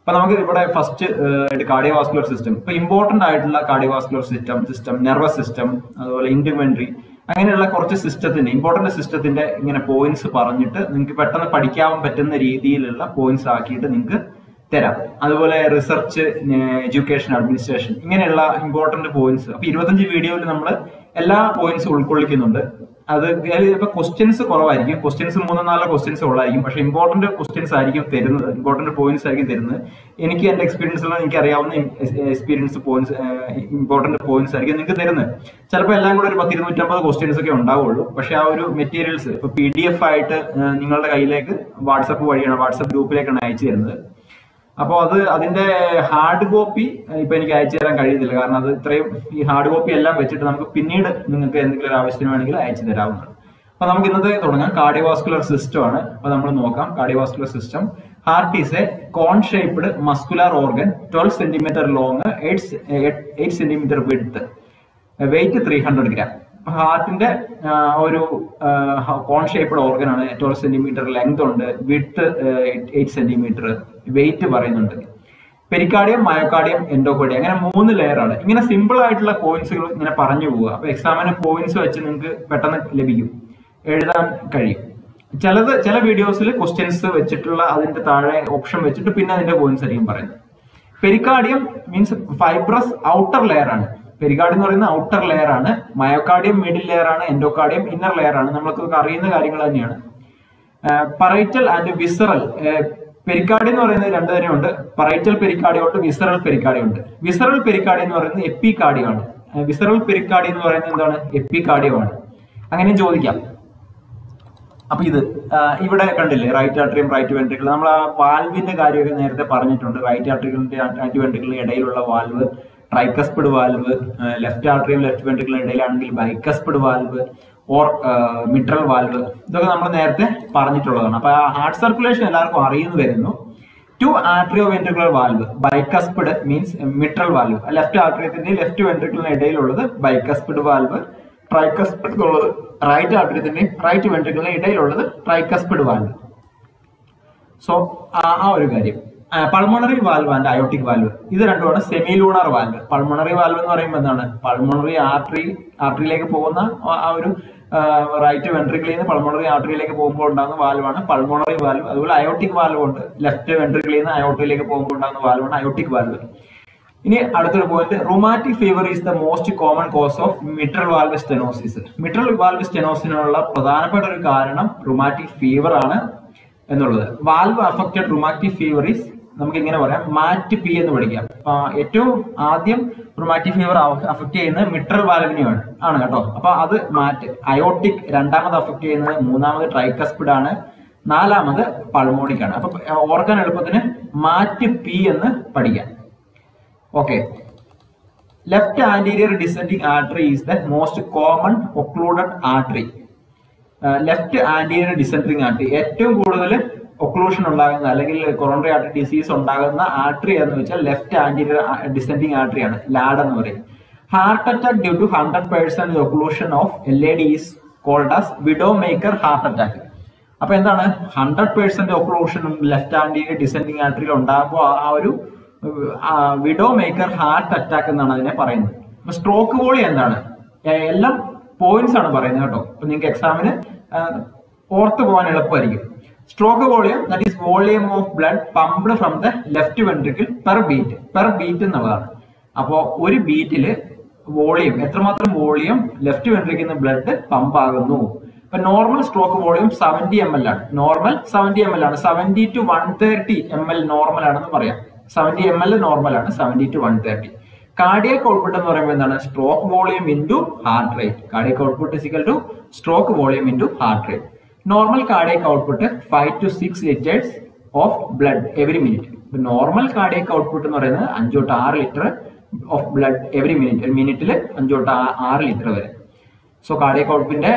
അപ്പൊ നമുക്ക് ഇവിടെ ഫസ്റ്റ് കാർഡിയോവാസ്കുലർ സിസ്റ്റം ഇപ്പൊ ഇമ്പോർട്ടന്റ് ആയിട്ടുള്ള cardiovascular system system nervous system അതുപോലെ ഇൻഡിമെന്ററി അങ്ങനെയുള്ള കുറച്ച് സിസ്റ്റത്തിന്റെ ഇമ്പോർട്ടന്റ് സിസ്റ്റത്തിന്റെ ഇങ്ങനെ പോയിന്റ്സ് പറഞ്ഞിട്ട് നിങ്ങൾക്ക് പെട്ടെന്ന് പഠിക്കാൻ പറ്റുന്ന രീതിയിലുള്ള പോയിന്റ്സ് ആക്കിയിട്ട് നിങ്ങൾക്ക് തരാം അതുപോലെ റിസർച്ച് എഡ്യൂക്കേഷൻ അഡ്മിനിസ്ട്രേഷൻ ഇങ്ങനെയുള്ള ഇമ്പോർട്ടന്റ് പോയിന്റ്സ് അപ്പൊ ഇരുപത്തഞ്ച് വീഡിയോയിൽ നമ്മൾ എല്ലാ പോയിന്റ്സും ഉൾക്കൊള്ളിക്കുന്നുണ്ട് അത് ചിലപ്പോൾ ക്വസ്റ്റ്യൻസ് കുറവായിരിക്കും ക്വസ്റ്റ്യൻസ് മൂന്നോ നാലോ ക്വസ്റ്റ്യൻസ് ഉള്ളായിരിക്കും പക്ഷെ ഇമ്പോർട്ടന്റ് ക്വസ്റ്റ്യൻസ് ആയിരിക്കും തരുന്നത് ഇമ്പോർട്ടന്റ് പോയിന്റ്സ് ആയിരിക്കും തരുന്നത് എനിക്ക് എന്റെ എക്സ്പീരിയൻസിൽ എനിക്ക് അറിയാവുന്ന എക്സ്പീരിയൻസ് പോയിന്റ്സ് ഇമ്പോർട്ടന്റ് പോയിന്റ്സ് ആയിരിക്കും നിങ്ങൾക്ക് തരുന്നത് ചിലപ്പോൾ എല്ലാം കൂടെ ഒരു പത്ത് ഇരുന്നൂറ്റമ്പത് ക്വസ്റ്റ്യൻസ് ഒക്കെ ഉണ്ടാവുള്ളൂ പക്ഷെ ആ ഒരു മെറ്റീരിയൽസ് ഇപ്പൊ പി ഡി എഫ് ആയിട്ട് ഏഹ്, നിങ്ങളുടെ കയ്യിലേക്ക് വാട്സപ്പ് വഴിയാണ് വാട്സപ്പ് ഗ്രൂപ്പിലേക്കാണ് അയച്ചു തരുന്നത് അപ്പോൾ അത് അതിന്റെ ഹാർഡ് കോപ്പി ഇപ്പൊ എനിക്ക് അയച്ചു തരാൻ കഴിയുന്നില്ല കാരണം അത് ഇത്രയും ഈ ഹാർഡ് കോപ്പി എല്ലാം വെച്ചിട്ട് നമുക്ക് പിന്നീട് നിങ്ങൾക്ക് എന്തെങ്കിലും ഒരു ആവശ്യത്തിന് വേണമെങ്കിൽ അയച്ചു തരാവുന്നതാണ് അപ്പൊ നമുക്ക് ഇന്നത്തെ തുടങ്ങാം കാർഡിയോവാസ്കുലർ സിസ്റ്റം ആണ് അപ്പൊ നമ്മൾ നോക്കാം cardiovascular system heart is a cone shaped muscular organ twelve centimetre long eight eight centimetre width weight three hundred gram ഹാർട്ടിന്റെ ഒരു കോൺ ഷേപ്ഡ് ഓർഗൻ ആണ് ട്വൽവ് സെന്റിമീറ്റർ ലെങ്ത് ഉണ്ട് വിഡ്ത്ത് എയ്റ്റ് സെന്റിമീറ്റർ വെയിറ്റ് പറയുന്നുണ്ട് pericardium myocardium endocardium അങ്ങനെ മൂന്ന് layer ആണ് ഇങ്ങനെ simple ആയിട്ടുള്ള പോയിന്റ്സുകൾ ഇങ്ങനെ പറഞ്ഞു പോവുക അപ്പൊ എക്സാമിന് പോയിന്റ്സ് വെച്ച് നിങ്ങൾക്ക് പെട്ടെന്ന് ലഭിക്കും എഴുതാൻ കഴിയും ചിലത് ചില വീഡിയോസിൽ ക്വസ്റ്റ്യൻസ് വെച്ചിട്ടുള്ള അതിന്റെ താഴെ ഓപ്ഷൻ വെച്ചിട്ട് പിന്നെ അതിന്റെ പോയിന്റ്സ് ആയിരിക്കും പറയുന്നത് pericardium means fibrous outer layer ആണ് പെരിക്കാർഡിയം എന്ന് പറയുന്ന ഔട്ടർ ലെയർ ആണ് മയോകാർഡിയം മിഡിൽ ലെയർ ആണ് എൻഡോകാർഡിയം ഇന്നർ ലെയർ ആണ് നമ്മൾക്ക് അറിയുന്ന കാര്യങ്ങൾ തന്നെയാണ് പറൈറ്റൽ ആൻഡ് വിസറൽ പെരിക്കാർഡി എന്ന് പറയുന്നത് രണ്ടു തരം ഉണ്ട് പറൈറ്റൽ പെരിക്കാർഡിയം ഉണ്ട് വിസറൽ പെരിക്കാർഡിയം ഉണ്ട് വിസറൽ പെരിക്കാർഡിയം എന്ന് പറയുന്നത് എപ്പിക്കാർഡിയം ആണ് വിസറൽ പെരിക്കാർഡിയം എന്ന് പറയുന്നത് എന്താണ് എപ്പിക്കാർഡിയം ആണ് അങ്ങനെ ചോദിക്കാം അപ്പൊ ഇത് ആ, ഇവിടെ കണ്ടില്ലേ റൈറ്റ് ആർട്ടറിയും റൈറ്റ് വെൻട്രിക്കിൾ നമ്മൾ ആ വാൽവിന്റെ കാര്യമൊക്കെ നേരത്തെ പറഞ്ഞിട്ടുണ്ട് റൈറ്റ് ആർട്ടറികളിന്റെ റൈറ്റ് വെൻട്രിക്കിളിന് ഇടയിലുള്ള വാൽവ് ട്രൈക്കസ്പിഡ് വാൽവ് ലെഫ്റ്റ് ആർട്ടറിയും ലെഫ്റ്റ് വെൻട്രിക്കിളിന് ഇടയിലാണെങ്കിൽ bicuspid valve or mitral valve ഇതൊക്കെ നമ്മൾ നേരത്തെ പറഞ്ഞിട്ടുള്ളതാണ് അപ്പൊ ഹാർട്ട് സർക്കുലേഷൻ എല്ലാവർക്കും അറിയുന്നു വരുന്നു two atrioventricular valve bicuspid means mitral valve left ആർട്ടറിയത്തിന്റെ ലെഫ്റ്റ് വെൻട്രിക്കിളിന് ഇടയിലുള്ളത് ബൈക്കസ്പിഡ് വാൽവ് ട്രൈക്കസ്പിഡ് എന്നുള്ളത് റൈറ്റ് ആർട്ടറിയത്തിന്റെയും റൈറ്റ് വെൻട്രിക്കിളിന് ഇടയിലുള്ളത് ട്രൈക്കസ്പിഡ് വാൽവ് സോ ആ ഒരു കാര്യം pulmonary valve and aortic valve ഇത് രണ്ടുമാണ് semilunar valve pulmonary valve എന്ന് പറയുമ്പോൾ എന്താണ് പൾമണറി ആർട്ടറി ആർട്ടറിയിലേക്ക് പോകുന്ന ആ- ആ ഒരു റൈറ്റ് വെൻട്രിക്കിളിൽ നിന്ന് പൾമണറി ആർട്ടറിയിലേക്ക് പോകുമ്പോൾ ഉണ്ടാകുന്ന വാൽവാണ് പൾമണറി വാൽവ് അതുപോലെ അയോട്ടിക് വാൽവ് ഉണ്ട് ലെഫ്റ്റ് വെൻട്രിക്കിളിൽ നിന്ന് അയോട്ടിലേക്ക് പോകുമ്പോൾ ഉണ്ടാകുന്ന വാൽവാണ് അയോട്ടിക് വാൽവ് ഇനി അടുത്തൊരു point rheumatic fever is the most common cause of mitral valve stenosis mitral valve സ്റ്റെനോസിനുള്ള പ്രധാനപ്പെട്ട ഒരു കാരണം റുമാറ്റിക് ഫീവർ ആണ് എന്നുള്ളത് valve affected rheumatic fever is നമുക്ക് ഇങ്ങനെ പറയാം മാറ്റ് പി എന്ന് പഠിക്കാം അപ്പൊ ഏറ്റവും ആദ്യം റുമാറ്റിക് ഫീവർ അഫക്ട് ചെയ്യുന്നത് മിട്രൽ വാൽവിനെയാണ് ആണ് കേട്ടോ അപ്പൊ അത് മാറ്റ് അയോട്ടിക് രണ്ടാമത് അഫക്ട് ചെയ്യുന്നത് മൂന്നാമത് ട്രൈക്കസ്പിഡ് ആണ് നാലാമത് പൾമോണിക് ആണ് അപ്പൊ ഓർക്കാൻ എളുപ്പത്തിന് മാറ്റ് പി എന്ന് പഠിക്കാം Okay. Left anterior descending artery is the most common occluded artery. Left anterior descending artery ഏറ്റവും കൂടുതൽ ഒക്ലൂഷൻ ഉണ്ടാകുന്ന അല്ലെങ്കിൽ കൊറോണറി ആർട്ടറി ഡിസീസ് ഉണ്ടാകുന്ന ആർട്ടറി എന്ന് വെച്ചാൽ ലെഫ്റ്റ് ആന്റീരിയർ ഡിസെൻഡിങ് ആർട്ടറി ആണ് ലാഡ് എന്ന് പറയും heart attack due to hundred percent occlusion of L A D is called as widow maker heart attack അപ്പൊ എന്താണ് hundred percent occlusion left anterior descending ആർട്ടറിയിൽ ഉണ്ടാകുമ്പോൾ ആ ഒരു വിഡോ മേക്കർ ഹാർട്ട് അറ്റാക്ക് എന്നാണ് അതിനെ പറയുന്നത് അപ്പൊ സ്ട്രോക്ക് വോളി എന്താണ് എ- എല്ലാം പോയിന്റ്സ് ആണ് പറയുന്നത് കേട്ടോ അപ്പൊ നിങ്ങൾക്ക് എക്സാമിന് ഓർത്ത് പോകാൻ എളുപ്പമായിരിക്കും stroke volume that is volume of blood pumped from the left ventricle per beat per beat എന്നുള്ളതാണ് അപ്പോൾ ഒരു ബീറ്റില് വോളിയം എത്രമാത്രം വോളിയം ലെഫ്റ്റ് വെൻട്രിക്കിൽ നിന്ന് ബ്ലഡ് പമ്പ് ആകുന്നു ഇപ്പൊ normal stroke volume seventy M L ആണ് നോർമൽ സെവന്റി എം എൽ ആണ് seventy to one thirty M L normal ആണെന്ന് പറയാം സെവന്റി എം എൽ നോർമൽ ആണ് seventy to one thirty cardiac output എന്ന് പറയുമ്പോൾ എന്താണ് stroke volume into heart rate cardiac output is equal to stroke volume into heart rate normal cardiac output five to six litres of blood every minute normal cardiac output എന്ന് പറയുന്നത് അഞ്ച് തൊട്ട് ആറ് litre of blood every minute ഒരു മിനിറ്റിൽ അഞ്ച് തൊട്ട് ആ- ആറ് ലിറ്റർ വരെ സോ കാർഡിയക് ഔട്ട്പുട്ടിന്റെ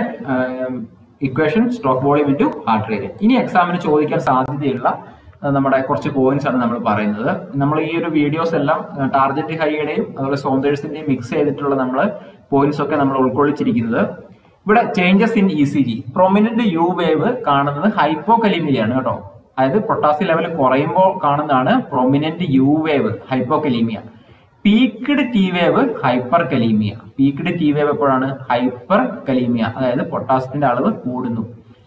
equation stroke volume into heart rate ഇനി എക്സാമിന് ചോദിക്കാൻ സാധ്യതയുള്ള ആ, നമ്മുടെ കുറച്ച് പോയിന്റ്സ് ആണ് നമ്മൾ പറയുന്നത് നമ്മൾ ഈ ഒരു വീഡിയോസ് എല്ലാം ടാർജറ്റ് ഹൈയുടെയും അതുപോലെ സോന്തേഴ്സിന്റെയും മിക്സ് ചെയ്തിട്ടുള്ള നമ്മൾ പോയിന്റ്സ് ഒക്കെ നമ്മൾ ഉൾക്കൊള്ളിച്ചിരിക്കുന്നത് ഇവിടെ changes in E C G prominent U wave കാണുന്നത് ഹൈപ്പോകലിമിയാണ് കേട്ടോ അതായത് പൊട്ടാസ്യം ലെവൽ കുറയുമ്പോൾ കാണുന്നതാണ് prominent U wave hypokalaemia peaked T wave hyperkalaemia peaked T wave എപ്പോഴാണ് ഹൈപ്പർ കലീമിയ അതായത് പൊട്ടാസ്യത്തിന്റെ അളവ് കൂടുന്നു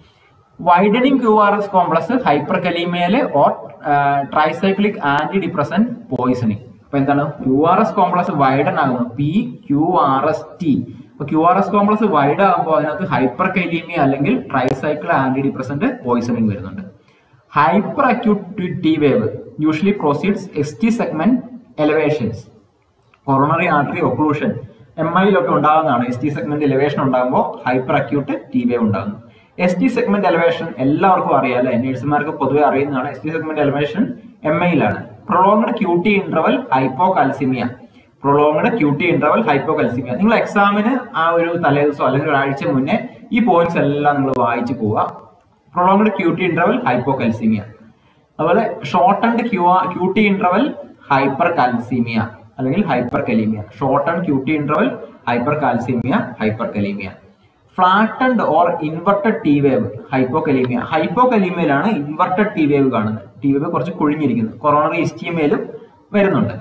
widening Q R S complex ഹൈപ്പർ കലീമിയയില് or tricyclic antidepressant poisoning അപ്പൊ എന്താണ് Q R S complex widen ആകുന്നു P Q R S T അപ്പൊ Q R S complex wide ആകുമ്പോൾ അതിനകത്ത് ഹൈപ്പർ കലീമിയ അല്ലെങ്കിൽ ട്രൈസൈക്കിൾ ആന്റി ഡിപ്രസന്റ് പോയിസണിങ് വരുന്നുണ്ട് hyperacute T wave usually proceeds S T segment elevations coronary artery occlusion M ഐയിലൊക്കെ ഉണ്ടാകുന്നതാണ് S T segment elevation ഉണ്ടാകുമ്പോൾ hyperacute T wave ഉണ്ടാകുന്നു S T segment elevation എല്ലാവർക്കും അറിയാം അല്ലെ നേഴ്സുമാർക്ക് പൊതുവെ അറിയുന്നതാണ് S T segment elevation M ഐയിലാണ് prolonged QT interval hypocalcaemia prolonged QT interval hypocalcaemia നിങ്ങൾ എക്സാമിന് ആ ഒരു തലേദിവസം അല്ലെങ്കിൽ ഒരാഴ്ച മുന്നേ ഈ പോയിന്റ്സ് എല്ലാം നിങ്ങൾ വായിച്ചു പോവുക prolonged QT interval hypocalcaemia അതുപോലെ short and Q QT interval hypercalcaemia അല്ലെങ്കിൽ hyperkalaemia short and QT interval hypercalcaemia hyperkalaemia flattened or inverted T wave hypokalaemia ഹൈപ്പോകലീമിയയിലാണ് ഇൻവെർട്ടഡ് ടി വേവ് കാണുന്നത് T wave കുറച്ച് കുഴിഞ്ഞിരിക്കുന്നത് coronary ഇസ്റ്റീമയിലും വരുന്നുണ്ട്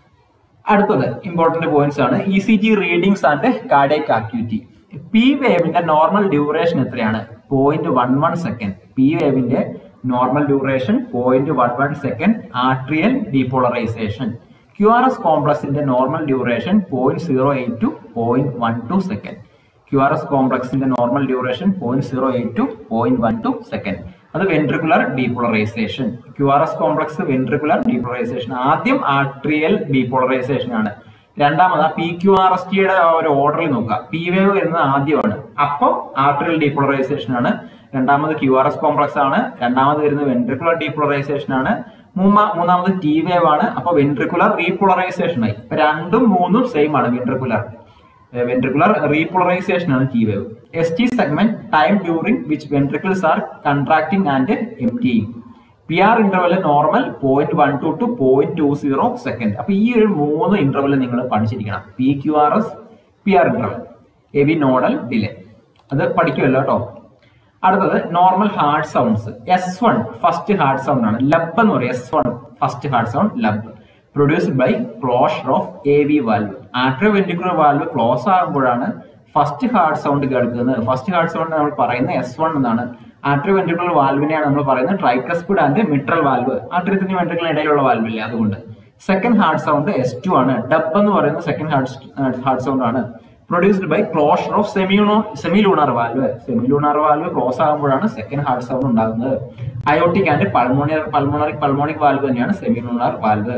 അടുത്തത് important points ആണ് E C G readings and cardiac activity P വേവിന്റെ normal duration എത്രയാണ് point one one second P വേവിന്റെ normal duration point one one second atrial depolarisation Q R S കോംപ്ലക്സിന്റെ normal duration point zero eight to point one two second Q R S കോംപ്ലക്സിന്റെ normal duration point zero eight to point one two second അത് ventricular depolarisation Q R S complex ventricular depolarisation ആദ്യം atrial depolarisation ആണ് രണ്ടാമത് P Q R S ടിയുടെ ഒരു ഓർഡറിൽ നോക്കുക P wave എന്നത് ആദ്യമാണ് അപ്പം ആർട്രിയൽ ഡീപോളറൈസേഷൻ ആണ് രണ്ടാമത് ക്യു ആർ എസ് കോംപ്ലക്സ് ആണ് രണ്ടാമത് വരുന്നത് വെൻട്രിക്കുലർ ഡീപോളറൈസേഷൻ ആണ് മൂന്നാ- മൂന്നാമത് ടി വേവ് ആണ് അപ്പൊ വെൻട്രിക്കുലർ റീപോളറൈസേഷൻ ആയി ഇപ്പൊ രണ്ടും മൂന്നും സെയിം ആണ് വെൻട്രിക്കുലർ വെൻട്രിക്കുലർ റീപോളറൈസേഷൻ ആണ് T wave S T segment time during which ventricles are contracting and emptying P R interval normal point one two to point two zero second അപ്പൊ ഈ ഒരു മൂന്ന് ഇന്റർവെൽ നിങ്ങൾ പഠിച്ചിരിക്കണം P Q R S P R interval A V nodal delay അത് പഠിക്കുമല്ലോ കേട്ടോ അടുത്തത് normal heart sounds S one first heart sound ആണ് ലബ് എന്ന് പറയും S one first heart sound lub produced by closure of A V valve atrioventricular valve close ആകുമ്പോഴാണ് first heart sound കേൾക്കുന്നത് first heart sound നമ്മൾ പറയുന്നത് S one എന്നാണ് atrioventricular വാൽവിനെയാണ് നമ്മൾ പറയുന്നത് ട്രൈക്കസ്പിഡ് ആൻഡ് മിട്രൽ വാൽവ് ആട്രിയത്തിന് ventricular ഇടയിലുള്ള വാൽവില്ലേ അതുകൊണ്ട് second heart sound S two ആണ് ഡബ് എന്ന് പറയുന്ന സെക്കൻഡ് ഹാർഡ് ഹാർഡ് സൗണ്ട് ആണ് പ്രൊഡ്യൂസ്ഡ് ബൈ ക്ലോഷർ ഓഫ് സെമിയൂണോ semilunar valve semilunar valve close ആകുമ്പോഴാണ് സെക്കൻഡ് ഹാർഡ് സൗണ്ട് ഉണ്ടാകുന്നത് aortic and pulmonary pulmonary pulmonic valve തന്നെയാണ് സെമിലൂണാർ വാൽവ്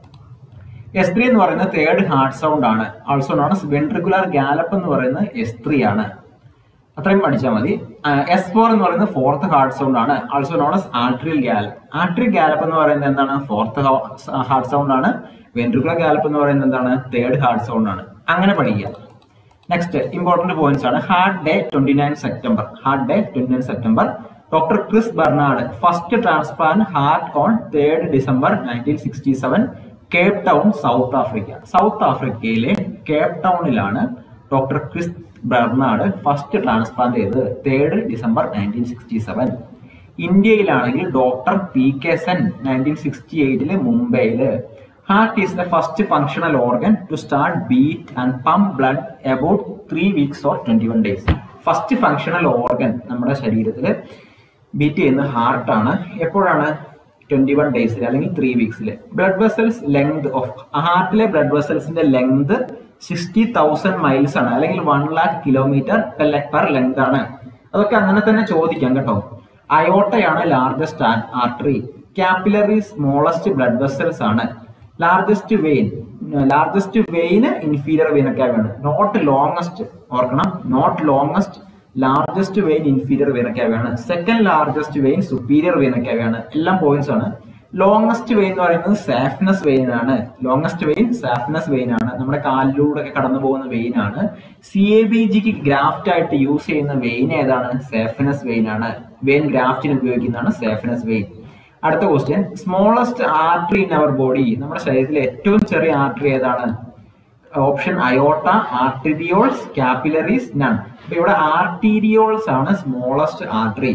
എസ് ത്രീ എന്ന് പറയുന്നത് തേർഡ് ഹാർഡ് സൗണ്ട് ആണ് ആൾസോ നോൺ വെൻട്രിക്കുലർ ഗാലപ്പ് എന്ന് പറയുന്നത് എസ് ത്രീ ആണ് അത്രയും പഠിച്ചാൽ മതി എസ് ഫോർ എന്ന് പറയുന്നത് ഫോർത്ത് ഹാർഡ് സൗണ്ട് ആണ് also known S atrial gallop atrial gallop എന്ന് പറയുന്നത് എന്താണ് ഫോർത്ത് ഹാർഡ് സൗണ്ട് ആണ് വെൻട്രിക്കുലർ ഗാലപ്പ് എന്ന് പറയുന്നത് എന്താണ് തേർഡ് ഹാർഡ് സൗണ്ട് ആണ് അങ്ങനെ പഠിക്കുക നെക്സ്റ്റ് ഇമ്പോർട്ടന്റ് പോയിന്റ്സ് ആണ് heart day twenty nine September heart day twenty nine September doctor Chris Barnard first transplant heart on third December nineteen sixty seven Cape Town South Africa South ആഫ്രിക്കയിലെ Cape ടൗണിലാണ് doctor Chris Barnard first transplant ചെയ്തത് third December nineteen sixty seven ഇന്ത്യയിലാണെങ്കിൽ doctor P K Sen nineteen sixty എയ്റ്റില് മുംബൈയില് heart is the first functional organ to start beat and pump blood about three weeks or twenty one days first functional organ നമ്മുടെ ശരീരത്തിൽ beat ചെയ്യുന്ന ഹാർട്ടാണ് എപ്പോഴാണ് twenty one ഡേയ്സിൽ അല്ലെങ്കിൽ three വീക്സിൽ blood vessels length of ഹാർട്ടിലെ ബ്ലഡ് വെസൽസിന്റെ length sixty thousand miles ആണ് അല്ലെങ്കിൽ one lakh kilometre per length ആണ് അതൊക്കെ അങ്ങനെ തന്നെ ചോദിക്കാം കേട്ടോ അയോട്ടയാണ് largest artery capillary smallest blood vessels ആണ് largest vein largest vein inferior വെയിനൊക്കെയാണ് നോട്ട് ലോങ്ങസ്റ്റ് ഓർക്കണം not longest largest vein inferior വെയിനൊക്കെയാണ് സെക്കൻഡ് ലാർജസ്റ്റ് വെയിൻ സുപ്പീരിയർ വെയിനൊക്കെയാണ് എല്ലാം പോയിന്റ്സ് ആണ് ലോങ്ങസ്റ്റ് വെയിൻ എന്ന് പറയുന്നത് സാഫ്നസ് വെയിൻ ആണ് ലോങ്ങസ്റ്റ് വെയിൻ സാഫ്നസ് വെയിൻ ആണ് നമ്മുടെ കാലിലൂടെ ഒക്കെ കടന്നു പോകുന്ന വെയിൻ ആണ് സി എ ബി ജിക്ക് ഗ്രാഫ്റ്റ് ആയിട്ട് യൂസ് ചെയ്യുന്ന വെയിൻ ഏതാണ് സാഫ്നസ് വെയിൻ ആണ് വെയിൻ ഗ്രാഫ്റ്റിന് ഉപയോഗിക്കുന്നതാണ് സാഫ്നസ് വെയിൻ അടുത്ത question smallest artery in our body നമ്മുടെ ശരീരത്തിലെ ഏറ്റവും ചെറിയ ആർട്ടറി ഏതാണ് option aorta arterioles capillaries none അപ്പൊ ഇവിടെ ആർട്ടീരിയോൾസ് ആണ് സ്മോളസ്റ്റ് ആർട്ടറി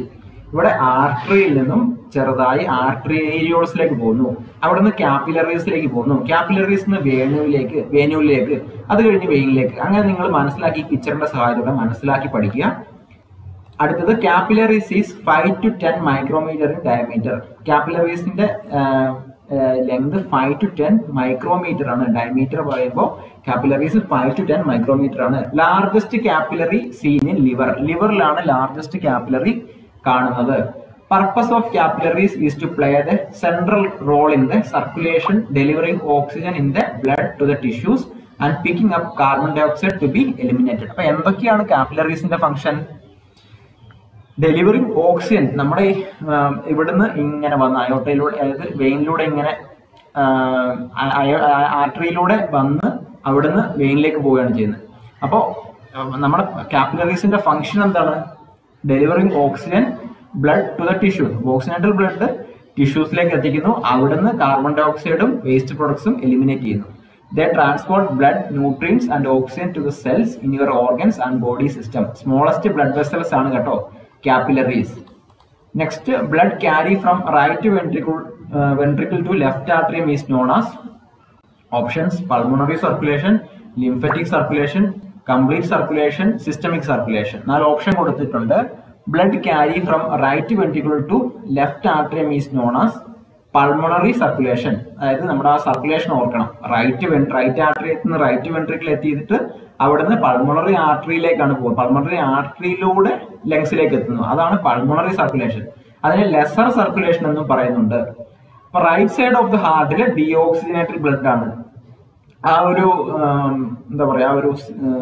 ഇവിടെ ആർട്ടറിയിൽ നിന്നും ചെറുതായി ആർട്ടറിയോൾസിലേക്ക് പോകുന്നു അവിടെ നിന്ന് ക്യാപ്പിലറീസിലേക്ക് പോകുന്നു ക്യാപ്പിലറീസ് നിന്ന് വേണുവിലേക്ക് വേനുവിലേക്ക് അത് കഴിഞ്ഞ് വെയിനിലേക്ക് അങ്ങനെ നിങ്ങൾ മനസ്സിലാക്കി പിക്ചറിന്റെ സഹായത്തോടെ മനസ്സിലാക്കി പഠിക്കുക അടുത്തത് capillaries is five to ten micrometre in diameter കാപ്പിലറീസിന്റെ length five to ten micrometre ആണ് ഡയമീറ്റർ പറയുമ്പോൾ capillaries five to ten micrometre ആണ് largest capillary seen in liver ലിവറിലാണ് ലാർജസ്റ്റ് കാപ്പിലറി കാണുന്നത് purpose of capillaries is to play the central role in the circulation delivering oxygen in the blood to the tissues and picking up carbon dioxide to be eliminated അപ്പൊ എന്തൊക്കെയാണ് കാപ്പിലറീസിന്റെ function delivering oxygen നമ്മുടെ ഈ, ആ, ഇവിടുന്ന് ഇങ്ങനെ വന്ന് അയോട്ടയിലൂടെ അതായത് വെയിനിലൂടെ ഇങ്ങനെ ആർട്ടറിയിലൂടെ വന്ന് അവിടുന്ന് വെയിനിലേക്ക് പോവുകയാണ് ചെയ്യുന്നത് അപ്പോൾ നമ്മുടെ കാപ്പിലറീസിന്റെ ഫംഗ്ഷൻ എന്താണ് delivering oxygen blood to the tissues oxygenated blood ടിഷ്യൂസിലേക്ക് എത്തിക്കുന്നു അവിടുന്ന് കാർബൺ ഡൈ ഓക്സൈഡും വേസ്റ്റ് പ്രൊഡക്ട്സും എലിമിനേറ്റ് ചെയ്യുന്നു they transport blood nutrients and oxygen to the cells in your organs and body system smallest blood vessels ആണ് കേട്ടോ capillaries next blood carry from right ventricle ventricle to left atrium is known as options pulmonary circulation lymphatic circulation complete circulation systemic circulation നാല് option കൊടുത്തിട്ടുണ്ട് blood carry from right ventricle to left atrium is known as pulmonary circulation അതായത് നമ്മുടെ ആ circulation ഓർക്കണം right when right ആർട്ടറിയത്തിൽ നിന്ന് right ventricle എത്തിയിട്ട് അവിടുന്ന് pulmonary ആർട്ടറിയിലേക്കാണ് പോകുന്നത് പൾമണറി ആർട്ടറിയിലൂടെ ലങ്സിലേക്ക് എത്തുന്നു അതാണ് പൾമണറി സർക്കുലേഷൻ അതിനെ ലെസർ സർക്കുലേഷൻ എന്നും പറയുന്നുണ്ട് അപ്പൊ റൈറ്റ് സൈഡ് ഓഫ് ദ ഹാർട്ടിൽ ഡിയോക്സിജനേറ്റഡ് ബ്ലഡ് ആണ് ആ ഒരു ആം, എന്താ പറയാ ആ ഒരു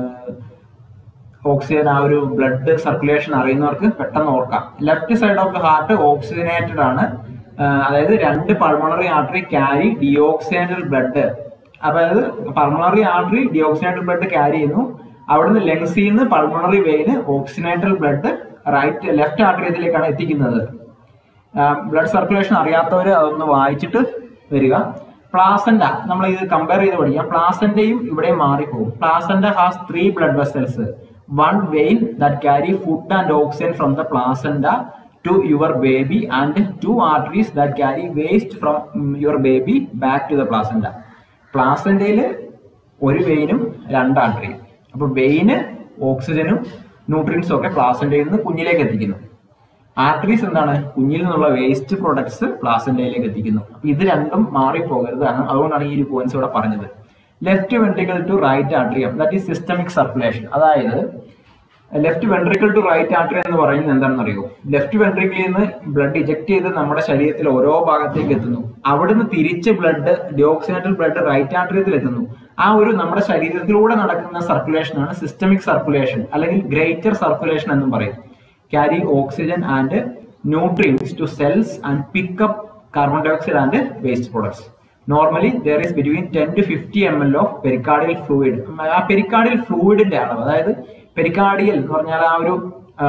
ഓക്സിജൻ ആ ഒരു ബ്ലഡ് സർക്കുലേഷൻ അറിയുന്നവർക്ക് പെട്ടെന്ന് ഓർക്കാം left side of the heart oxygenated ആണ് ആ, അതായത് രണ്ട് pulmonary artery carry deoxygenated blood അതായത് pulmonary artery deoxygenated blood carry ചെയ്യുന്നു അവിടുന്ന് ലങ്സിൽ നിന്ന് pulmonary vein oxygenated blood right left ആർട്ടറിയത്തിലേക്കാണ് എത്തിക്കുന്നത് ബ്ലഡ് സർക്കുലേഷൻ അറിയാത്തവർ അതൊന്ന് വായിച്ചിട്ട് വരിക പ്ലാസന്റ നമ്മൾ ഇത് കമ്പയർ ചെയ്ത് പഠിക്കാം പ്ലാസന്റയും ഇവിടെ മാറിപ്പോകും placenta has three blood vessels one vein that carry food and oxygen from the placenta to your baby and two arteries that carry waste from your baby back to the placenta പ്ലാസന്റയിൽ ഒരു വെയിനും രണ്ട് ആർട്ടറിയും അപ്പൊ വെയിന് ഓക്സിജനും ന്യൂട്രിയൻസും ഒക്കെ പ്ലാസന്റയിൽ നിന്ന് കുഞ്ഞിലേക്ക് എത്തിക്കുന്നു arteries എന്താണ് കുഞ്ഞിൽ നിന്നുള്ള വേസ്റ്റ് പ്രൊഡക്ട്സ് പ്ലാസന്റയിലേക്ക് എത്തിക്കുന്നു അപ്പൊ ഇത് രണ്ടും മാറിപ്പോകരുത് കാരണം അതുകൊണ്ടാണ് ഈ ഒരു പോയിന്റ്സ് ഇവിടെ പറഞ്ഞത് left ventricle to right atrium that is systemic circulation അതായത് left ventricle to right artery എന്ന് പറയുന്നത് എന്താണെന്ന് അറിയോ ലെഫ്റ്റ് വെൻട്രിക്കിൽ നിന്ന് ബ്ലഡ് ഇജക്ട് ചെയ്ത് നമ്മുടെ ശരീരത്തിൽ ഓരോ ഭാഗത്തേക്ക് എത്തുന്നു അവിടുന്ന് തിരിച്ച് ബ്ലഡ് ഡിയോക്സിനേറ്റഡ് ബ്ലഡ് റൈറ്റ് ആർട്ടറിയത്തിൽ എത്തുന്നു ആ ഒരു നമ്മുടെ ശരീരത്തിലൂടെ നടക്കുന്ന സർക്കുലേഷൻ ആണ് സിസ്റ്റമിക് സർക്കുലേഷൻ അല്ലെങ്കിൽ ഗ്രേറ്റർ സർക്കുലേഷൻ എന്നും പറയും carry oxygen and nutrients to cells and pick up carbon dioxide and waste products. Normally, there is between 10 to 50 ml of pericardial fluid. ആ പെരിക്കാർഡിയൽ ഫ്ലൂയിഡിന്റെ അളവ് അതായത് പെരിക്കാർഡിയൽ എന്ന് പറഞ്ഞാൽ ആ ഒരു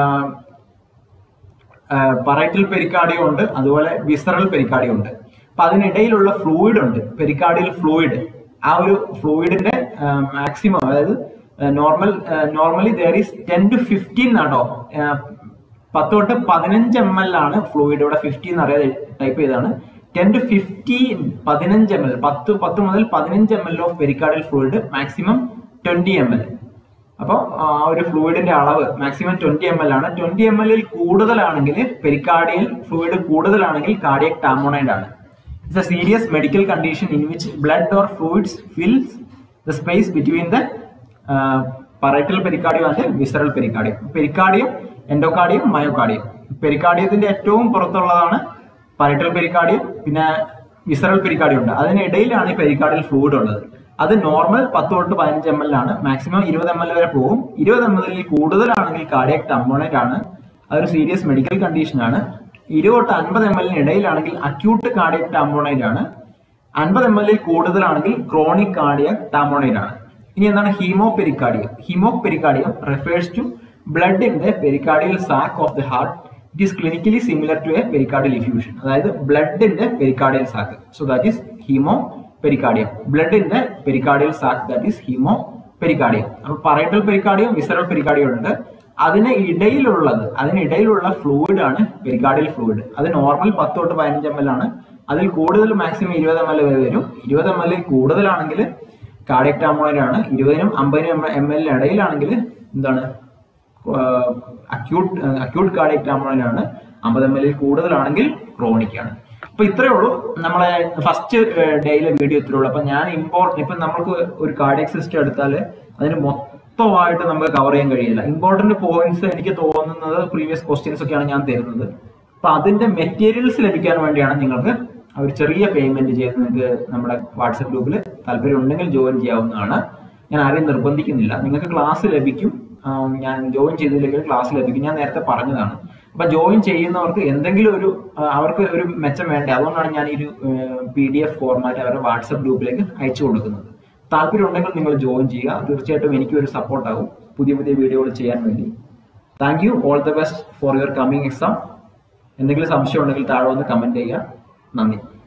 പറൈറ്റൽ പെരിക്കാർഡിയം ഉണ്ട് അതുപോലെ വിസറൽ പെരിക്കാർഡിയം ഉണ്ട് അപ്പൊ അതിനിടയിലുള്ള ഫ്ലൂയിഡ് ഉണ്ട് പെരിക്കാർഡിയൽ ഫ്ലൂയിഡ് ആ ഒരു ഫ്ലൂയിഡിന്റെ മാക്സിമം അതായത് normal normally there is ten to fifteen ആണോ പത്ത് തൊട്ട് പതിനഞ്ച് എം എൽ ആണ് ഫ്ലൂയിഡ് ഇവിടെ ഫിഫ്റ്റി എന്ന് അറിയാതെ ടൈപ്പ് ചെയ്താണ് ടെൻ ടു ഫിഫ്റ്റീൻ പതിനഞ്ച് എം എൽ പത്ത് പത്ത് മുതൽ പതിനഞ്ച് M L of pericardial fluid maximum twenty M L അപ്പോൾ ആ ഒരു ഫ്ലൂയിഡിന്റെ അളവ് മാക്സിമം ട്വന്റി എം എൽ ആണ് ട്വന്റി എം എല്ലിൽ കൂടുതലാണെങ്കിൽ പെരിക്കാർഡിയൽ ഫ്ലൂയിഡ് കൂടുതലാണെങ്കിൽ കാർഡിയക് ടാമോണൈഡ് ആണ് it's a serious medical condition in which blood or fluids fills the space between the parietal pericardium and visceral pericardium pericardium endocardium myocardium പെരിക്കാർഡിയത്തിന്റെ ഏറ്റവും പുറത്തുള്ളതാണ് parietal pericardium പിന്നെ visceral pericardium ഉണ്ട് അതിനിടയിലാണ് ഈ pericardial fluid ഉള്ളത് അത് നോർമൽ പത്ത് തൊട്ട് പതിനഞ്ച് എം എൽ ആണ് മാക്സിമം ഇരുപത് എം എൽ വരെ പോകും ഇരുപത് എം എല്ലിൽ കൂടുതലാണെങ്കിൽ കാർഡിയക് ടമ്പോണേറ്റ് ആണ് അതൊരു സീരിയസ് മെഡിക്കൽ കണ്ടീഷൻ ആണ് ഇരുപത് തൊട്ട് അൻപത് എം എല്ലിന് ഇടയിലാണെങ്കിൽ അക്യൂട്ട് കാർഡിയക് ടാമ്പോണൈറ്റ് ആണ് അൻപത് എം എല്ലിൽ കൂടുതലാണെങ്കിൽ ക്രോണിക് കാർഡിയക് ടാമ്പോണൈറ്റ് ആണ് ഇനി എന്താണ് haemopericardium haemopericardium refers to blood in the pericardial sac of the heart it is clinically similar to a pericardial effusion അതായത് ബ്ലഡിന്റെ pericardial sac so that is haemopericardium ബ്ലഡിന്റെ pericardial sac that is haemopericardium അപ്പൊ parietal pericardium visceral pericardium ഉണ്ട് അതിന് ഇടയിലുള്ളത് അതിനിടയിലുള്ള fluid ആണ് pericardial fluid അത് നോർമൽ പത്ത് തൊട്ട് പതിനഞ്ച് എം എൽ ആണ് അതിൽ കൂടുതൽ മാക്സിമം ഇരുപത് എം എൽ വരെ വരും ഇരുപത് എം എൽ കൂടുതലാണെങ്കിൽ കാർഡിയക് ടാമോണർ ആണ് ഇരുപതിനും അമ്പതിനും എം എൽ ഇടയിലാണെങ്കിൽ എന്താണ് അക്യൂട്ട് അക്യൂട്ട് കാർഡിയക് ടാമോണർ അമ്പത് എം എൽ കൂടുതലാണെങ്കിൽ ക്രോണിക് ആണ് അപ്പൊ ഇത്രയേ ഉള്ളൂ നമ്മളെ ഫസ്റ്റ് ഡേയിലെ വീഡിയോ ഇത്രയേ ഉള്ളൂ അപ്പൊ ഞാൻ ഇമ്പോർട്ട് ഇപ്പൊ നമുക്ക് ഒരു കാർഡിയക് സിസ്റ്റം എടുത്താൽ അതിന് മൊത്തമായിട്ട് നമുക്ക് കവർ ചെയ്യാൻ കഴിയില്ല ഇമ്പോർട്ടന്റ് പോയിന്റ്സ് എനിക്ക് തോന്നുന്നത് പ്രീവിയസ് ക്വസ്റ്റ്യൻസ് ഒക്കെയാണ് ഞാൻ തരുന്നത് അപ്പൊ അതിന്റെ മെറ്റീരിയൽസ് ലഭിക്കാൻ വേണ്ടിയാണ് നിങ്ങൾക്ക് ഒരു ചെറിയ പേയ്മെന്റ് ചെയ്ത് നിങ്ങൾക്ക് നമ്മുടെ വാട്സപ്പ് ഗ്രൂപ്പിൽ താല്പര്യം ഉണ്ടെങ്കിൽ ജോയിൻ ചെയ്യാവുന്നതാണ് ഞാൻ ആരെയും നിർബന്ധിക്കുന്നില്ല നിങ്ങൾക്ക് ക്ലാസ് ലഭിക്കും ആ, ഞാൻ ജോയിൻ ചെയ്തില്ലെങ്കിൽ ക്ലാസ് ലഭിക്കും ഞാൻ നേരത്തെ പറഞ്ഞതാണ് അപ്പൊ ജോയിൻ ചെയ്യുന്നവർക്ക് എന്തെങ്കിലും ഒരു ആ, അവർക്ക് ഒരു മെച്ചം വേണ്ടേ അതുകൊണ്ടാണ് ഞാൻ ഈ ഒരു പി ഡി എഫ് ഫോർമാറ്റ് അവരുടെ വാട്സപ്പ് ഗ്രൂപ്പിലേക്ക് അയച്ചു കൊടുക്കുന്നത് താല്പര്യം ഉണ്ടെങ്കിൽ നിങ്ങൾ ജോയിൻ ചെയ്യുക തീർച്ചയായിട്ടും എനിക്ക് ഒരു സപ്പോർട്ട് ആകും പുതിയ പുതിയ വീഡിയോകൾ ചെയ്യാൻ വേണ്ടി thank you all the best for your coming exam എന്തെങ്കിലും സംശയം ഉണ്ടെങ്കിൽ താഴെ വന്ന് കമന്റ് ചെയ്യുക നന്ദി